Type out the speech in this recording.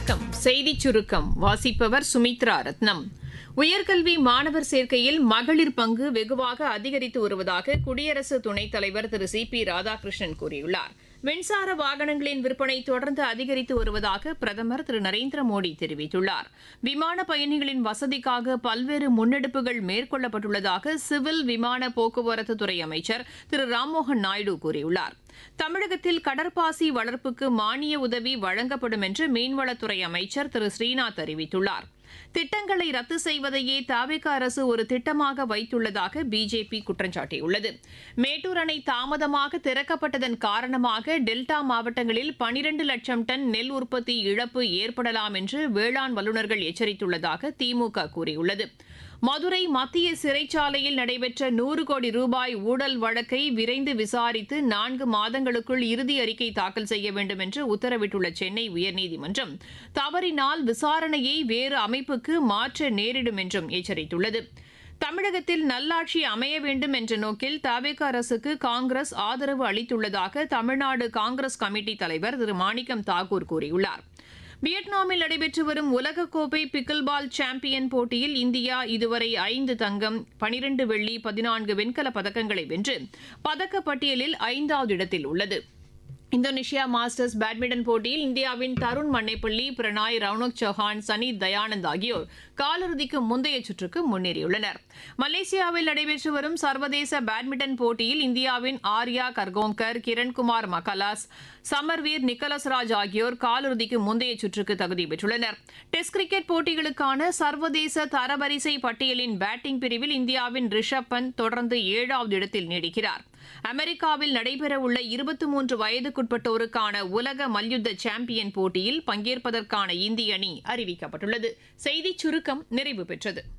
வணக்கம் செய்திச் சுருக்கம் வாசிப்பவர் சுமித்ரா ரத்னம் உயர்கல்வி மாணவர் சேர்க்கையில் மகளிர் பங்கு வெகுவாக அதிகரித்து வருவதாக குடியரசு துணைத் தலைவர் திரு சி பி ராதாகிருஷ்ணன் கூறியுள்ளார் மின்சார வாகனங்களின் விற்பனை தொடர்ந்து அதிகரித்து வருவதாக பிரதமர் திரு நரேந்திர மோடி தெரிவித்துள்ளார் விமான பயணிகளின் வசதிக்காக பல்வேறு முன்னெடுப்புகள் மேற்கொள்ளப்பட்டுள்ளதாக சிவில் விமான போக்குவரத்து துறை அமைச்சர் திரு ராம்மோகன் நாயுடு கூறியுள்ளார் தமிழகத்தில் கடற்பாசி வளர்ப்புக்கு மானிய உதவி வழங்கப்படும் என்று மீன்வளத்துறை அமைச்சர் திரு ஸ்ரீநாத் அறிவித்துள்ளார் திட்டங்களை ரத்து செய்வதையே தாவேக அரசு ஒரு திட்டமாக வைத்துள்ளதாக பிஜேபி குற்றம் சாட்டியுள்ளது மேட்டூர் அணை தாமதமாக திறக்கப்பட்டதன் காரணமாக டெல்டா மாவட்டங்களில் பனிரண்டு லட்சம் டன் நெல் உற்பத்தி இழப்பு ஏற்படலாம் என்று வேளாண் வல்லுநர்கள் எச்சரித்துள்ளதாக திமுக கூறியுள்ளது மதுரை மத்திய சிறைச்சாலையில் நடைபெற்ற நூறு கோடி ரூபாய் ஊழல் வழக்கை விரைந்து விசாரித்து நான்கு மாதங்களுக்குள் இறுதி அறிக்கை தாக்கல் செய்ய வேண்டும் என்று உத்தரவிட்டுள்ள சென்னை உயர்நீதிமன்றம் தவறினால் விசாரணையை வேறு அமைப்புக்கு மாற்ற நேரிடும் என்றும் எச்சரித்துள்ளது தமிழகத்தில் நல்லாட்சி அமைய வேண்டும் என்ற நோக்கில் தவேக அரசுக்கு காங்கிரஸ் ஆதரவு அளித்துள்ளதாக தமிழ்நாடு காங்கிரஸ் கமிட்டி தலைவர் திரு மாணிக்கம் தாக்கூர் கூறியுள்ளார் வியட்நாமில் நடைபெற்று வரும் உலகக்கோப்பை பிக்கில் பால் சாம்பியன் போட்டியில் இந்தியா இதுவரை ஐந்து தங்கம் பனிரண்டு வெள்ளி பதினான்கு வெண்கலப் பதக்கங்களை வென்று பதக்கப்பட்டியலில் ஐந்தாவது இடத்தில் உள்ளது இந்தோனேஷியா மாஸ்டர்ஸ் பேட்மிண்டன் போட்டியில் இந்தியாவின் தருண் மன்னைப்பள்ளி பிரணாய் ரவுனக் சௌஹான் சனி தயானந்த் ஆகியோர் காலிறுதிக்கு முந்தைய சுற்றுக்கு முன்னேறியுள்ளனர் மலேசியாவில் நடைபெற்று வரும் சர்வதேச பேட்மிண்டன் போட்டியில் இந்தியாவின் ஆர்யா கர்கோங்கர் கிரண்குமார் மகலாஸ் சமர்வீர் நிக்கலஸ் ராஜ் ஆகியோர் காலிறுதிக்கு முந்தைய சுற்றுக்கு தகுதி பெற்றுள்ளனர் டெஸ்ட் கிரிக்கெட் போட்டிகளுக்கான சர்வதேச தரவரிசை பட்டியலின் பேட்டிங் பிரிவில் இந்தியாவின் ரிஷப் பந்த் தொடர்ந்து ஏழாவது இடத்தில் நீடிக்கிறார் அமெரிக்காவில் நடைபெறவுள்ள இருபத்தி மூன்று வயதுக்குட்பட்டோருக்கான உலக மல்யுத்த சாம்பியன் போட்டியில் பங்கேற்பதற்கான இந்திய அணி அறிவிக்கப்பட்டுள்ளது செய்திச் சுருக்கம் நிறைவு பெற்றது